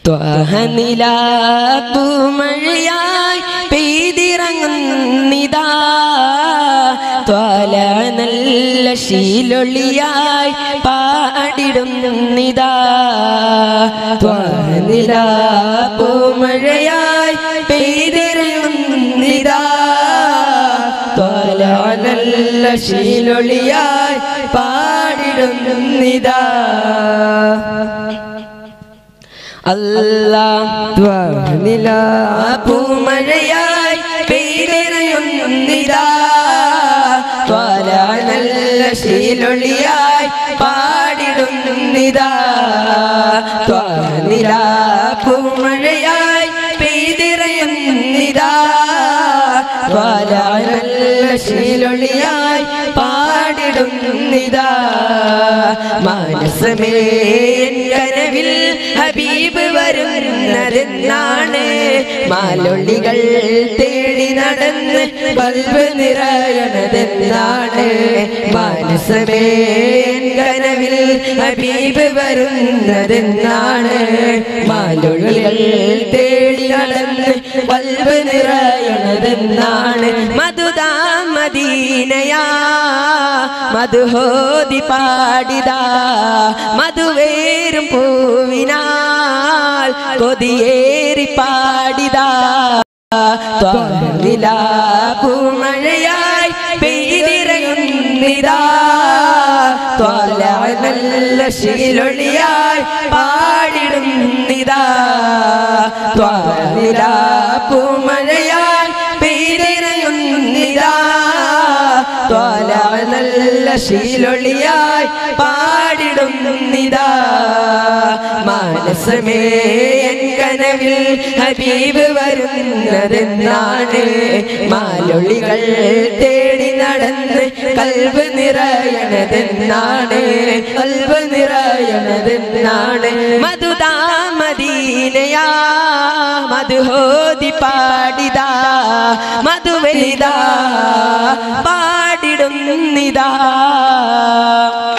ത്വഹനിലാപ്പുമഴയായി പെയ്തിറങ്ങുന്നിതാ ത്വാല നല്ല ശീലൊളിയായി പാടിടുന്നിതാ ത്വഹനിലാപ്പുമഴയായി പെയ്തിറങ്ങുന്നിതാ ത്വാല നല്ല ശീലൊളിയായി പാടിടുന്നിതാ പൂമഴയായി പെയ്തിറങ്ങുന്നിതാ ത്വാല നല്ല ശീലൊളിയായി പാടിടുന്നിതാ ത്വാനില പൂമഴയായി പെയ്തിറങ്ങുന്നിതാ ത്വാല നല്ല ശീലൊളിയായി പാടിടുന്നിതാ മാനസമേ എൻ കനവിൽ ഹബീബ് വരുന്നതെന്നാണ് മാലൊള്ളികൾ തേടി നടന്ന് ബൽബ് നിറയണതെന്നാണ് മാനസമേ എൻ കനവിൽ ഹബീബ് വരുന്നതെന്നാണ് മാലൊള്ളികൾ തേടി നടന്ന് ബൽബ് നിറയണതെന്നാണ് മധുദാ മദീനയാ മധുഹോതി പാടിതാ മധുവേരും പൂവിനാൽ കൊതിയേറി പാടിതാ ത്വരിലാ പൂമഴയായി പെയ്തിറങ്ങുന്നിതാ ത്വല നല്ല ശീലൊളിയായി പാടിടുന്നിതാ ത്വരിലാ പൂമഴയായി പെയ്തിറങ്ങുന്നിതാ ത്വല നല്ല ശീലൊളിയായി പാടിടുന്നിതാ മാനസമേ എൻ കനവിൽ ഹബീബ് വരുന്നതെന്നാണ് മാലൊളികൾ തേടി നടന്ന് കൽവ് നിറയണതെന്നാണ് കൽവ് നിറയണതെന്നാണ് മധുദാ മദീനയാ മധുഹോതി പാടിതാ മധുവരിതാ പാടിടുന്നിതാ